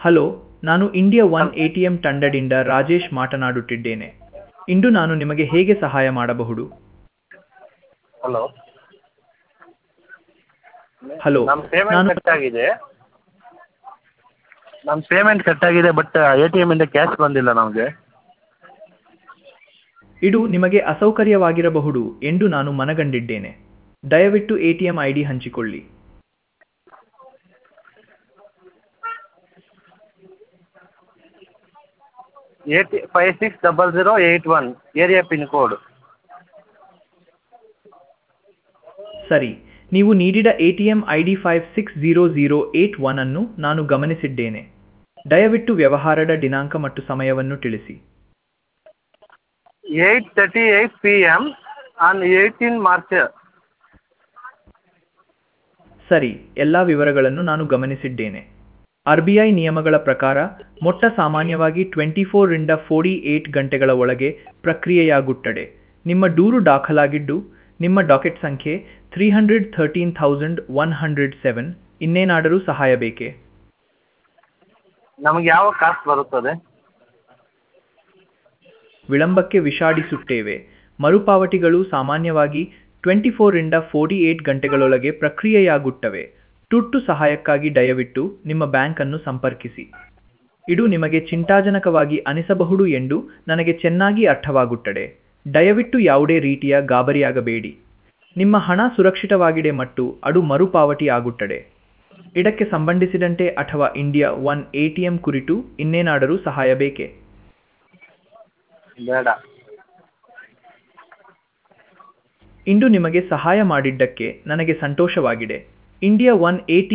hello ನಾನು India one A T M ತಂಡದಿಂದ ರಾಜೇಶ್ ಮಾತನಾಡುತ್ತಿದ್ದೇನೆ ಇಂದು ನಾನು ನಿಮಗೆ ಹೇಗೆ ಸಹಾಯ ಮಾಡಬಹುದು ಹಲೋ ಹಲೋ ನಮ್ಮ ಪೇಮೆಂಟ್ ನಾನು ಕಟ್ ಆಗಿದೆ ನಮ್ಮ ಪೇಮೆಂಟ್ ಕಟ್ ಆಗಿದೆ ಬಟ್ ಎ ಟಿ ಎಮ್ಮಿಂದ ಕ್ಯಾಶ್ ಬಂದಿಲ್ಲ ನಮಗೆ ಇದು ನಿಮಗೆ ಅಸೌಕರ್ಯವಾಗಿರಬಹುದು ಎಂದು ನಾನು ಮನಗಂಡಿದ್ದೇನೆ ದಯವಿಟ್ಟು A T M I D ಹಂಚಿಕೊಳ್ಳಿ eight five six double zero eight one area pin code ಸರಿ ನೀವು ನೀಡಿದ A T M I D five six zero zero eight one ಅನ್ನು ನಾನು ಗಮನಿಸಿದ್ದೇನೆ ದಯವಿಟ್ಟು ವ್ಯವಹಾರದ ದಿನಾಂಕ ಮತ್ತು ಸಮಯವನ್ನು ತಿಳಿಸಿ eight thirty eight P M on eighteen March ಸರಿ ಎಲ್ಲ ವಿವರಗಳನ್ನು ನಾನು ಗಮನಿಸಿದ್ದೇನೆ ಆರ್ ಬಿ ಐ ನಿಯಮಗಳ ಪ್ರಕಾರ ಮೊಟ್ಟ ಸಾಮಾನ್ಯವಾಗಿ ಟ್ವೆಂಟಿ ಫೋರಿಂದ ಫೋರ್ಟಿ ಏಟ್ ಗಂಟೆಗಳ ಒಳಗೆ ಪ್ರಕ್ರಿಯೆಯಾಗುತ್ತದೆ ನಿಮ್ಮ ದೂರು ದಾಖಲಾಗಿದ್ದು ನಿಮ್ಮ ಡಾಕೆಟ್ ಸಂಖ್ಯೆ three hundred thirteen thousand one hundred seven ಇನ್ನೇನಾದರೂ ಸಹಾಯ ಬೇಕೇ ನಮಗೆ ಯಾವ ಕಾಸ್ಟ್ ಬರುತ್ತದೆ ವಿಳಂಬಕ್ಕೆ ವಿಷಾಡಿಸುತ್ತೇವೆ ಮರುಪಾವತಿಗಳು ಸಾಮಾನ್ಯವಾಗಿ ಟ್ವೆಂಟಿ ಫೋರಿಂದ ಫೋರ್ಟಿ ಏಟ್ ಗಂಟೆಗಳೊಳಗೆ ಪ್ರಕ್ರಿಯೆಯಾಗುತ್ತವೆ ತುರ್ತು ಸಹಾಯಕ್ಕಾಗಿ ದಯವಿಟ್ಟು ನಿಮ್ಮ ಬ್ಯಾಂಕನ್ನು ಸಂಪರ್ಕಿಸಿ ಇದು ನಿಮಗೆ ಚಿಂತಾಜನಕವಾಗಿ ಅನಿಸಬಹುದು ಎಂದು ನನಗೆ ಚೆನ್ನಾಗಿ ಅರ್ಥವಾಗುತ್ತದೆ ದಯವಿಟ್ಟು ಯಾವುದೇ ರೀತಿಯ ಗಾಬರಿಯಾಗಬೇಡಿ ನಿಮ್ಮ ಹಣ ಸುರಕ್ಷಿತವಾಗಿದೆ ಮತ್ತು ಅದು ಮರುಪಾವತಿ ಆಗುತ್ತದೆ ಇದಕ್ಕೆ ಸಂಬಂಧಿಸಿದಂತೆ ಅಥವಾ India one A T M ಕುರಿತು ಇನ್ನೇನಾದರೂ ಸಹಾಯ ಬೇಕೇ ಬೇಡ ಇಂದು ನಿಮಗೆ ಸಹಾಯ ಮಾಡಿದ್ದಕ್ಕೆ ನನಗೆ ಸಂತೋಷವಾಗಿದೆ ಇಂಡಿಯಾ ಒನ್ ಎ